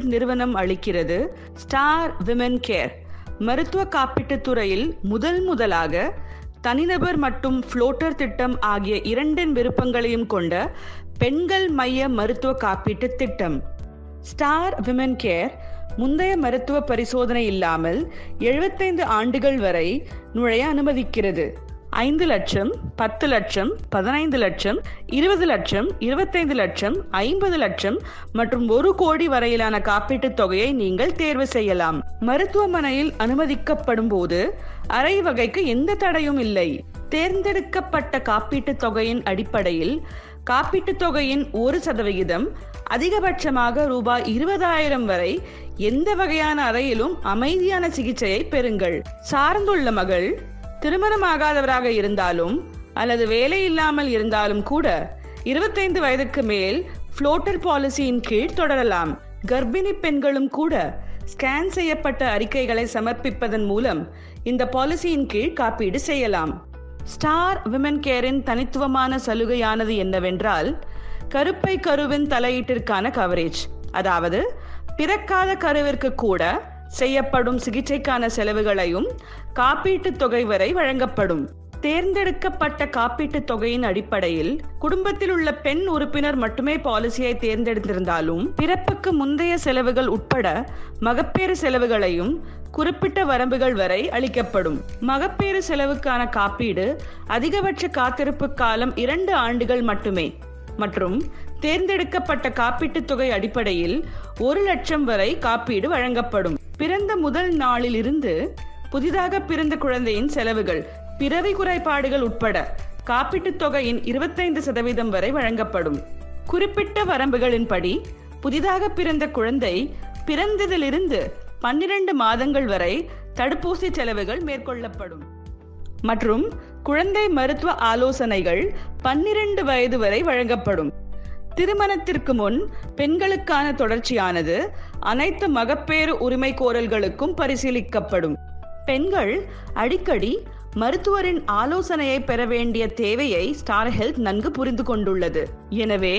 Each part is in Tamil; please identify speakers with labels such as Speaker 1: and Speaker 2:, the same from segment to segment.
Speaker 1: நிறுவனம் அளிக்கிறது ஸ்டார் விமென் கேர் மருத்துவ காப்பீட்டுத் துறையில் முதல் முதலாக தனிநபர் மற்றும் ஃப்ளோட்டர் திட்டம் ஆகிய இரண்டின் விருப்பங்களையும் கொண்ட பெண்கள் மைய மருத்துவ காப்பீட்டுத் திட்டம் ஸ்டார் விமென் கேர் முந்தைய மருத்துவ பரிசோதனை இல்லாமல் எழுபத்தைந்து ஆண்டுகள் வரை நுழைய அனுமதிக்கிறது ஐந்து லட்சம் பத்து லட்சம் பதினைந்து லட்சம் இருபது லட்சம் இருபத்தைந்து லட்சம் ஐம்பது லட்சம் மற்றும் ஒரு கோடி வரையிலான காப்பீட்டுத் தொகையை நீங்கள் தேர்வு செய்யலாம் மருத்துவமனையில் அனுமதிக்கப்படும் போது அரை வகைக்கு எந்த தடையும் இல்லை தேர்ந்தெடுக்கப்பட்ட காப்பீட்டுத் தொகையின் அடிப்படையில் காப்பீட்டுத் தொகையின் ஒரு சதவிகிதம் அதிகபட்சமாக ரூபாய் இருபதாயிரம் வரை எந்த வகையான அறையிலும் அமைதியான சிகிச்சையை பெறுங்கள் சார்ந்துள்ள மகள் திருமணமாகாதவராக இருந்தாலும் அல்லது வேலை இல்லாமல் இருந்தாலும் கூட இருபத்தைந்து வயதுக்கு மேல் ஃப்ளோட்டர் பாலிசியின் கீழ் தொடரலாம் கர்ப்பிணி பெண்களும் கூட ஸ்கேன் செய்யப்பட்ட அறிக்கைகளை சமர்ப்பிப்பதன் மூலம் இந்த பாலிசியின் கீழ் காப்பீடு செய்யலாம் ஸ்டார் விமன் கேரின் தனித்துவமான சலுகையானது என்னவென்றால் கருப்பை கருவின் தலையீட்டிற்கான கவரேஜ் அதாவது பிறக்காத கருவிற்கு கூட செய்யப்படும் சிகிச்சைக்கான செலவுகளையும் காப்பீட்டுத் தொகை வரை வழங்கப்படும் தேர்ந்தெடுக்கப்பட்ட காப்பீட்டுத் தொகையின் அடிப்படையில் குடும்பத்தில் உள்ள பெண் உறுப்பினர் மட்டுமே பாலிசியை தேர்ந்தெடுத்திருந்தாலும் பிறப்புக்கு முந்தைய செலவுகள் உட்பட மகப்பேறு செலவுகளையும் குறிப்பிட்ட வரம்புகள் வரை அளிக்கப்படும் மகப்பேறு செலவுக்கான காப்பீடு அதிகபட்ச காத்திருப்பு காலம் இரண்டு ஆண்டுகள் மட்டுமே மற்றும் தேர்ந்தெடுக்கப்பட்ட காப்பீட்டுத் தொகை அடிப்படையில் ஒரு லட்சம் வரை காப்பீடு வழங்கப்படும் பிறந்த முதல் நாளில் இருந்து புதிதாக பிறந்த குழந்தையின் செலவுகள் பிறவி குறைபாடுகள் உட்பட காப்பீட்டுத் தொகையின் இருபத்தைந்து சதவீதம் வரை வழங்கப்படும் குறிப்பிட்ட வரம்புகளின்படி புதிதாக பிறந்த குழந்தை பிறந்ததிலிருந்து பன்னிரண்டு மாதங்கள் வரை தடுப்பூசி செலவுகள் மேற்கொள்ளப்படும் மற்றும் குழந்தை மருத்துவ ஆலோசனைகள் பன்னிரண்டு வயது வரை வழங்கப்படும் திருமணத்திற்கு முன் பெண்களுக்கான தொடர்ச்சியானது அனைத்து மகப்பேறு உரிமை கோரல்களுக்கும் பரிசீலிக்கப்படும் பெண்கள் அடிக்கடி மருத்துவரின் ஆலோசனையை பெற வேண்டிய தேவையை ஸ்டார் ஹெல்த் நன்கு புரிந்து கொண்டுள்ளது எனவே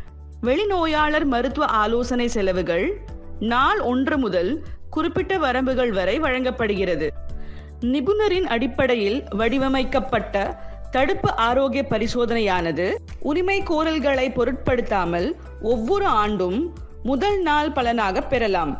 Speaker 1: வெளிநோயாளர் மருத்துவ ஆலோசனை செலவுகள் நாள் ஒன்று முதல் குறிப்பிட்ட வரம்புகள் வரை வழங்கப்படுகிறது நிபுணரின் அடிப்படையில் வடிவமைக்கப்பட்ட தடுப்பு ஆரோக்கிய பரிசோதனையானது உரிமை கோரல்களை பொருட்படுத்தாமல் ஒவ்வொரு ஆண்டும் முதல் நாள் பலனாக பெறலாம்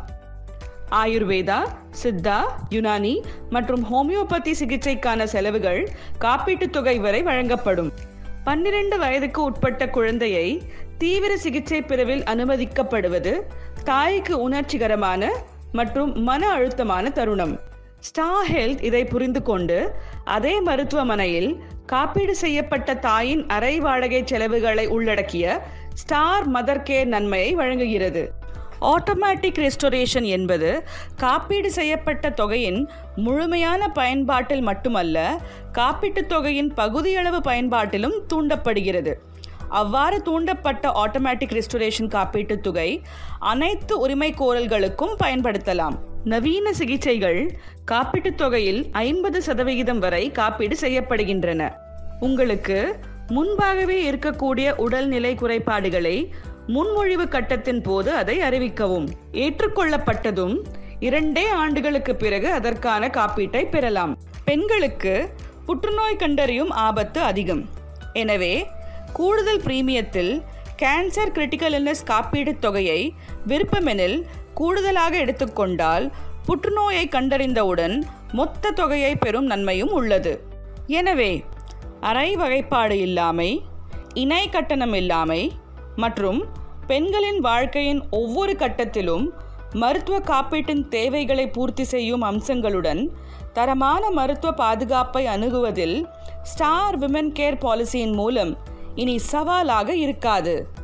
Speaker 1: ஆயுர்வேதா சித்தா யுனானி மற்றும் ஹோமியோபதி சிகிச்சைக்கான செலவுகள் காப்பீட்டுத் தொகை வரை வழங்கப்படும் பன்னிரண்டு வயதுக்கு உட்பட்ட குழந்தையை தீவிர சிகிச்சை பிரிவில் அனுமதிக்கப்படுவது தாய்க்கு உணர்ச்சிகரமான மற்றும் மன அழுத்தமான தருணம் ஸ்டார் ஹெல்த் இதை புரிந்து கொண்டு அதே மருத்துவமனையில் காப்பீடு செய்யப்பட்ட தாயின் அரை வாடகை செலவுகளை உள்ளடக்கிய ஸ்டார் மதர் கேர் நன்மையை வழங்குகிறது ஆட்டோமேட்டிக் ரெஸ்டோரேஷன் என்பது காப்பீடு செய்யப்பட்ட தொகையின் முழுமையான பயன்பாட்டில் மட்டுமல்ல காப்பீட்டுத் தொகையின் பகுதியளவு பயன்பாட்டிலும் தூண்டப்படுகிறது அவ்வாறு தூண்டப்பட்ட ஆட்டோமேட்டிக் ரெஸ்டோரேஷன் காப்பீட்டுத் தொகை அனைத்து உரிமை கோரல்களுக்கும் பயன்படுத்தலாம் நவீன சிகிச்சைகள் காப்பீட்டுத் தொகையில் ஐம்பது சதவிகிதம் வரை காப்பீடு செய்யப்படுகின்றன உங்களுக்கு முன்பாகவே இருக்கக்கூடிய உடல்நிலை குறைபாடுகளை முன்மொழிவு கட்டத்தின் போது அதை அறிவிக்கவும் ஏற்றுக்கொள்ளப்பட்டதும் இரண்டே ஆண்டுகளுக்கு பிறகு அதற்கான காப்பீட்டை பெறலாம் பெண்களுக்கு புற்றுநோய் கண்டறியும் ஆபத்து அதிகம் எனவே கூடுதல் பிரீமியத்தில் கேன்சர் கிரிட்டிக்கல் இல்னஸ் காப்பீட்டுத் தொகையை விருப்பமெனில் கூடுதலாக எடுத்துக்கொண்டால் புற்றுநோயை கண்டறிந்தவுடன் மொத்த தொகையை பெறும் நன்மையும் உள்ளது எனவே அரை வகைப்பாடு இல்லாமை இணை கட்டணம் இல்லாமை மற்றும் பெண்களின் வாழ்க்கையின் ஒவ்வொரு கட்டத்திலும் மருத்துவ காப்பீட்டின் தேவைகளை பூர்த்தி செய்யும் அம்சங்களுடன் தரமான மருத்துவ பாதுகாப்பை அணுகுவதில் ஸ்டார் விமன் கேர் பாலிசியின் மூலம் இனி சவாலாக இருக்காது